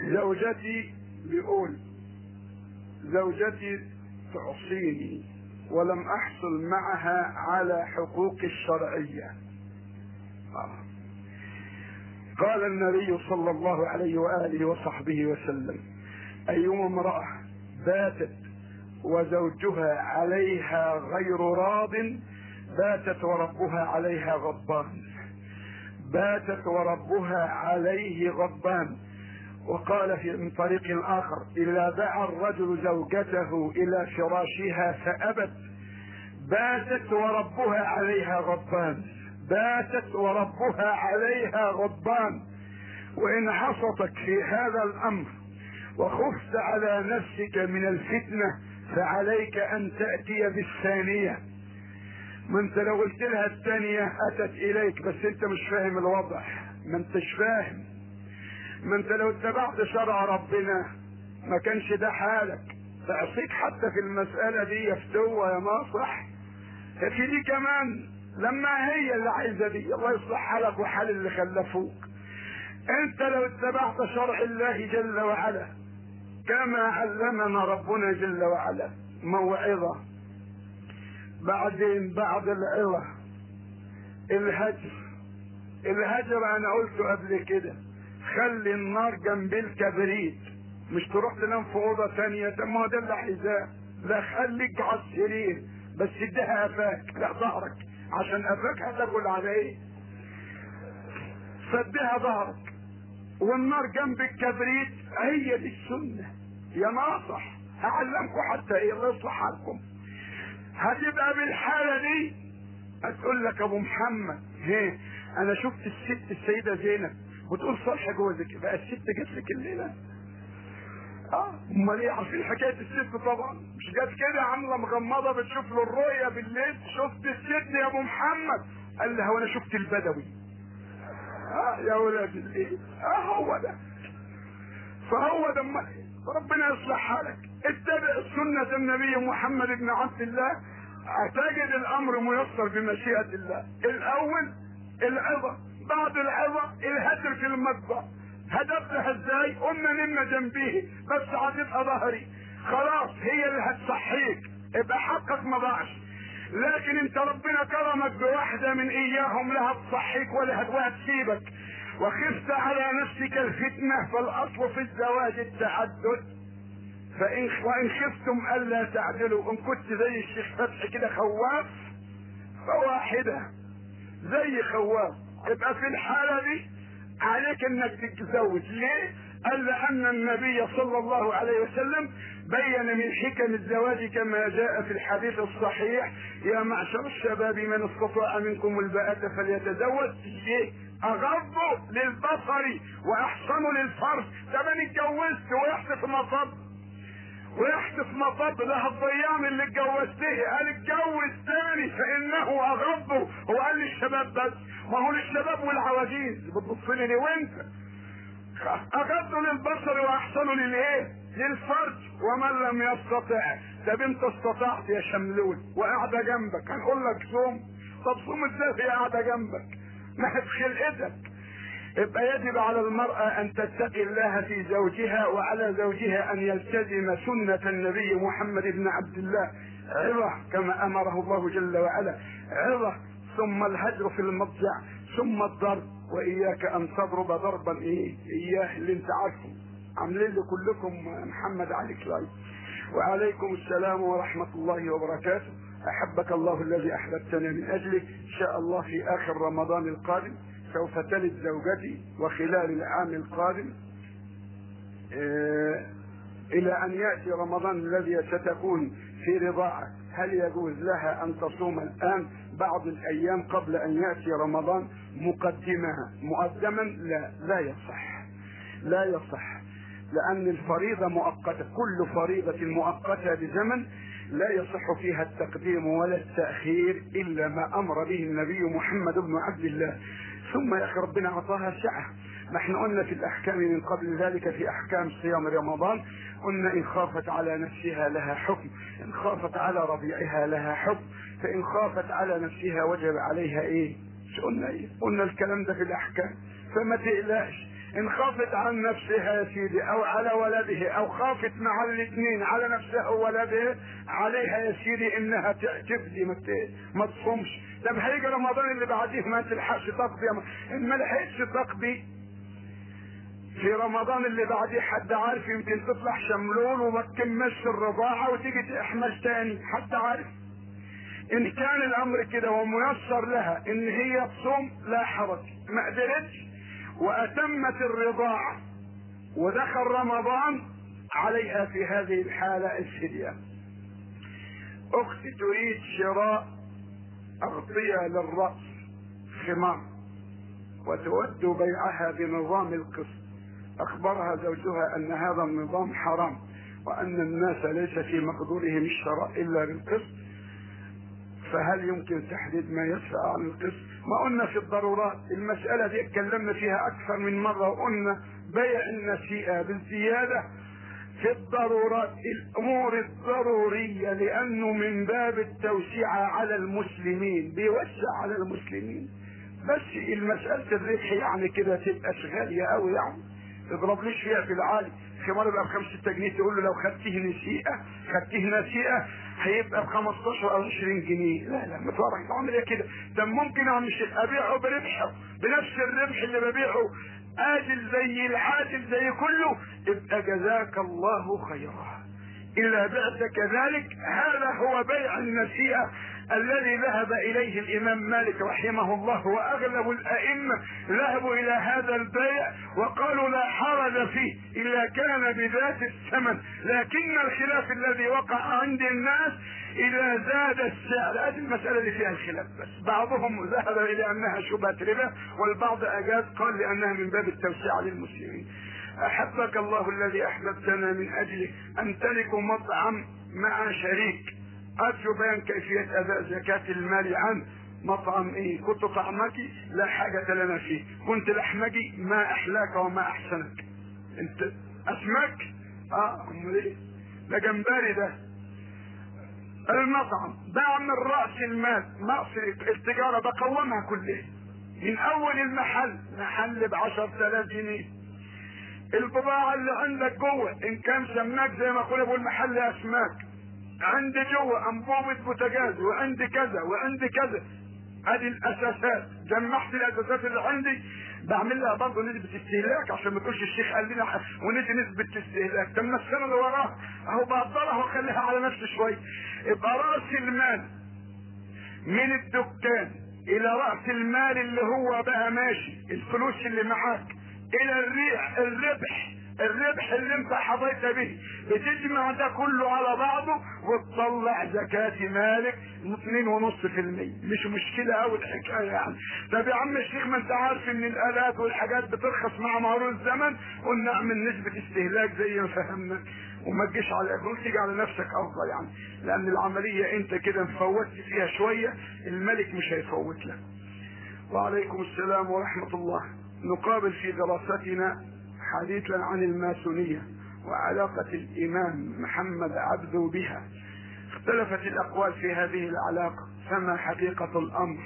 زوجتي بيقول زوجتي تعصيني ولم احصل معها على حقوقي الشرعيه آه. قال النبي صلى الله عليه واله وصحبه وسلم ايما امراه باتت وزوجها عليها غير راض باتت وربها عليها غضبان باتت وربها عليه غضبان وقال في من طريق اخر اذا دعا الرجل زوجته الى فراشها فابت باتت وربها عليها غضبان باتت وربها عليها غضبان وان حصتك في هذا الامر وخفت على نفسك من الفتنه فعليك ان تاتي بالثانيه ما انت لو قلت لها الثانيه اتت اليك بس انت مش فاهم الوضع ما انتش فاهم ما انت لو اتبعت شرع ربنا ما كانش ده حالك تعصيك حتى في المسألة دي يفتوى يا ناصح في دي كمان لما هي اللي عايزة دي الله يصلح حالك وحال اللي خلفوك انت لو اتبعت شرع الله جل وعلا كما علمنا ربنا جل وعلا موعظة بعدين بعد العظة الهجر الهجر انا قلته قبل كده خلي النار جنب الكبريت مش تروح تنام في اوضه ثانيه طب ما هو ده اللي عايزاه لا خليك على السرير بس اديها قفاك لا ظهرك عشان قفاك هتاكل على ايه فاديها ظهرك والنار جنب الكبريت هي دي السنه يا ناصح هعلمكم حتى ايه الله يصلح حالكم هتبقى بالحاله دي هتقول لك ابو محمد هي انا شفت الست السيده زينب وتقول صالحة جوزك بقى الست جات لك الليله اه امال ايه عارفين حكايه الست طبعا مش جات كده عامله مغمضه بتشوف له الرؤيه بالليل شفت الست يا ابو محمد قال لها وانا شفت البدوي اه يا ولاد الايه اه هو ده فهو ده امال ربنا يصلح حالك اتبع سنة النبي محمد بن عبد الله هتجد الامر ميسر بمشيئة الله الاول العظة بعد العظة الهدر في المطبخ هدفتها ازاي قلنا نمنا جنبيه بس هتبقى ظهري خلاص هي اللي هتصحيك يبقى حقك ما ضاعش لكن انت ربنا كرمك بواحدة من اياهم لا هتصحيك ولا هتسيبك وخفت على نفسك الفتنة فالاصل في الزواج التعدد فإن وإن خفتم ألا تعدلوا إن كنت زي الشيخ فتحي كده خواف فواحدة زي خواف يبقى في الحالة دي عليك انك تتزوج ليه؟ قال لأن النبي صلى الله عليه وسلم بين من حكم الزواج كما جاء في الحديث الصحيح يا معشر الشباب من استطاع منكم الباءة فليتزوج ليه؟ أغضوا للبصر وأحسنوا للفرج طب أنا اتجوزت ويحدث مصب ويحدث مطب ده الضيام اللي اتجوزته قال اتجوز تاني فانه اغض هو قال للشباب بس ما هو للشباب والعواجيز بتبص لي وانت اغضوا للبصر واحسنوا للايه للفرج ومن لم يستطع طب انت استطعت يا شملول وقاعده جنبك هنقول لك صوم طب صوم ازاي هي قاعده جنبك ما هي بخلقتك يبقى يجب على المرأة أن تتقي الله في زوجها وعلى زوجها أن يلتزم سنة النبي محمد بن عبد الله عظة كما أمره الله جل وعلا عظة ثم الهجر في المضجع ثم الضرب وإياك أن تضرب ضربا إيه إياه اللي أنت عارفه عاملين له كلكم محمد علي كلاي وعليكم السلام ورحمة الله وبركاته أحبك الله الذي أحببتنا من أجله إن شاء الله في آخر رمضان القادم سوف تلد زوجتي وخلال العام القادم إيه الى ان ياتي رمضان الذي ستكون في رضاعه هل يجوز لها ان تصوم الان بعض الايام قبل ان ياتي رمضان مقدمها مقدما لا لا يصح لا يصح لان الفريضه مؤقته كل فريضه مؤقته بزمن لا يصح فيها التقديم ولا التاخير الا ما امر به النبي محمد بن عبد الله ثم يا اخي ربنا اعطاها سعه ما احنا قلنا في الاحكام من قبل ذلك في احكام صيام رمضان قلنا ان خافت على نفسها لها حكم ان خافت على رضيعها لها حكم فان خافت على نفسها وجب عليها ايه مش قلنا ايه قلنا الكلام ده في الاحكام فما تقلقش ان خافت عن نفسها يا سيدي او على ولده او خافت مع الاثنين على نفسها وولدها عليها يا سيدي انها تفدي ما تصومش طب هيجي رمضان اللي بعديه ما تلحقش تقضي ان ما لحقتش تقضي في رمضان اللي بعديه حد عارف يمكن تطلع شملول وما تكملش الرضاعه وتيجي تحمل تاني حد عارف ان كان الامر كده وميسر لها ان هي تصوم لا حرج ما قدرتش واتمت الرضاعة ودخل رمضان عليها في هذه الحالة الفدية اختي تريد شراء اغطية للرأس خمار وتود بيعها بنظام القسط اخبرها زوجها ان هذا النظام حرام وان الناس ليس في مقدورهم الشراء الا بالقسط فهل يمكن تحديد ما يدفع عن القسط ما قلنا في الضرورات المسألة دي اتكلمنا فيها أكثر من مرة وقلنا بيع النسيئة بالزيادة في الضرورات الأمور الضرورية لأنه من باب التوسعة على المسلمين بيوسع على المسلمين بس المسألة الربح يعني كده تبقى غالية أوي يعني تضرب ليش فيها في العالي خمار يبقى بخمسة ستة جنيه تقول له لو خدتيه نسيئة خدتيه نسيئة هيبقى ب 15 او 20 جنيه لا لا ما تعرف تعمل ايه كده ده ممكن يا عم الشيخ ابيعه بربحه بنفس الربح اللي ببيعه آجل زي العاجل زي كله ابقى جزاك الله خيرا إلا بعت كذلك هذا هو بيع النسيئة الذي ذهب اليه الامام مالك رحمه الله واغلب الائمه ذهبوا الى هذا البيع وقالوا لا حرج فيه الا كان بذات الثمن لكن الخلاف الذي وقع عند الناس اذا زاد السعر هذه المسألة اللي فيها الخلاف بس بعضهم ذهب الى انها شبهة ربا والبعض اجاز قال لانها من باب التوسعة للمسلمين احبك الله الذي احببتنا من اجله امتلك مطعم مع شريك ارجو بيان كيفية اداء زكاة المال عن مطعم ايه كنت طعمك لا حاجة لنا فيه كنت لحمجي ما احلاك وما احسنك انت اسمك اه امال ايه ده جمبري ده المطعم بعمل راس المال مقصد التجارة بقومها كلها من اول المحل محل بعشر تلاف جنيه البضاعة اللي عندك جوه ان كان سماك زي ما قلنا بقول محل اسماك عندي جوه انبوبة بوتاجاز وعندي كذا وعندي كذا ادي الاساسات جمعت الاساسات اللي عندي بعمل لها برضه نسبة استهلاك عشان ما تقولش الشيخ قال لنا وندي نسبة استهلاك طب ما السنة اللي وراها اهو بقدرها واخليها على نفسي شوية يبقى راس المال من الدكان الى راس المال اللي هو بقى ماشي الفلوس اللي معاك الى الريح الربح الربح اللي انت حظيت به بتجمع ده كله على بعضه وتطلع زكاة مالك 2.5% مش مشكلة قوي الحكاية يعني طب يا عم الشيخ ما انت عارف ان الالات والحاجات بترخص مع مرور الزمن قلنا اعمل نسبة استهلاك زي ما فهمنا وما تجيش على قول تيجي على نفسك افضل يعني لان العملية انت كده مفوتت فيها شوية الملك مش هيفوت لك وعليكم السلام ورحمة الله نقابل في دراستنا حديثا عن الماسونية وعلاقة الإمام محمد عبده بها اختلفت الأقوال في هذه العلاقة فما حقيقة الأمر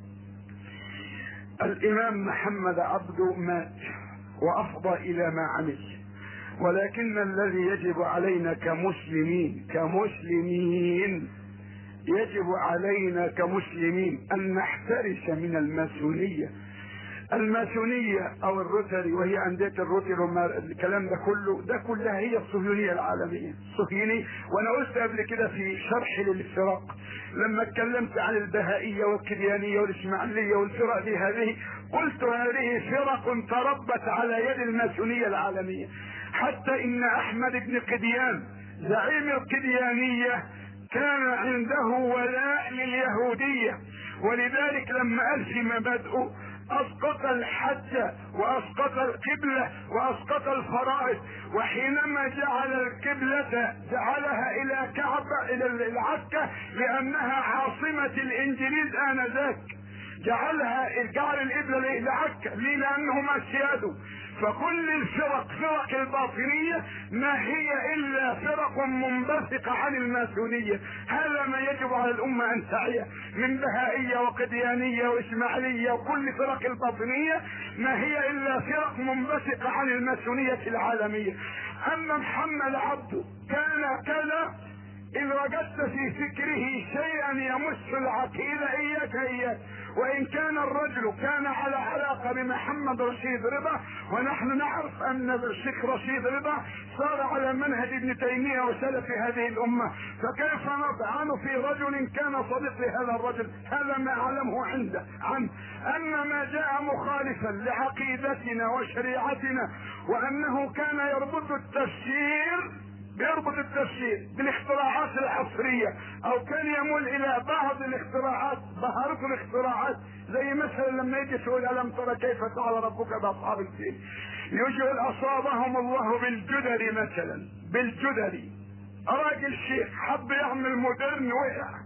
الإمام محمد عبده مات وأفضى إلى ما عمل ولكن الذي يجب علينا كمسلمين كمسلمين يجب علينا كمسلمين أن نحترس من الماسونية الماسونية او الروتري وهي اندية الروتري وما الكلام ده كله ده كلها هي الصهيونية العالمية الصهيونية وانا قلت قبل كده في شرح للفرق لما اتكلمت عن البهائية والكديانية والاسماعيلية والفرق دي هذه قلت هذه فرق تربت على يد الماسونية العالمية حتى ان احمد بن قديان زعيم القديانية كان عنده ولاء لليهودية ولذلك لما قال في مبادئه اسقط الحج واسقط القبلة واسقط الفرائض وحينما جعل القبلة جعلها الى كعبة الى العكة لانها عاصمة الانجليز انذاك جعلها جعل القبلة لعكة ليه لانهم اسياده فكل الفرق فرق الباطنية ما هي الا فرق منبثقة عن الماسونية هذا ما يجب على الامة ان تعي من بهائية وقديانية واسماعيلية وكل فرق الباطنية ما هي الا فرق منبثقة عن الماسونية العالمية اما محمد عبده كان كذا إن وجدت في فكره شيئا يمس العقيدة إياك إياك وإن كان الرجل كان على علاقة بمحمد رشيد رضا ونحن نعرف أن الشيخ رشيد رضا صار على منهج ابن تيمية وسلف هذه الأمة فكيف نطعن في رجل كان صديق لهذا الرجل هذا ما أعلمه عنده عنه أما ما جاء مخالفا لعقيدتنا وشريعتنا وأنه كان يربط التفسير بيربط التفسير بالاختراعات العصرية او كان يميل الى بعض الاختراعات ظهرت الاختراعات زي مثلا لما يجي يقول الم ترى كيف فعل ربك باصحاب الفيل يجي اصابهم الله بالجدر مثلا بالجدر راجل شيخ حب يعمل مودرن وقع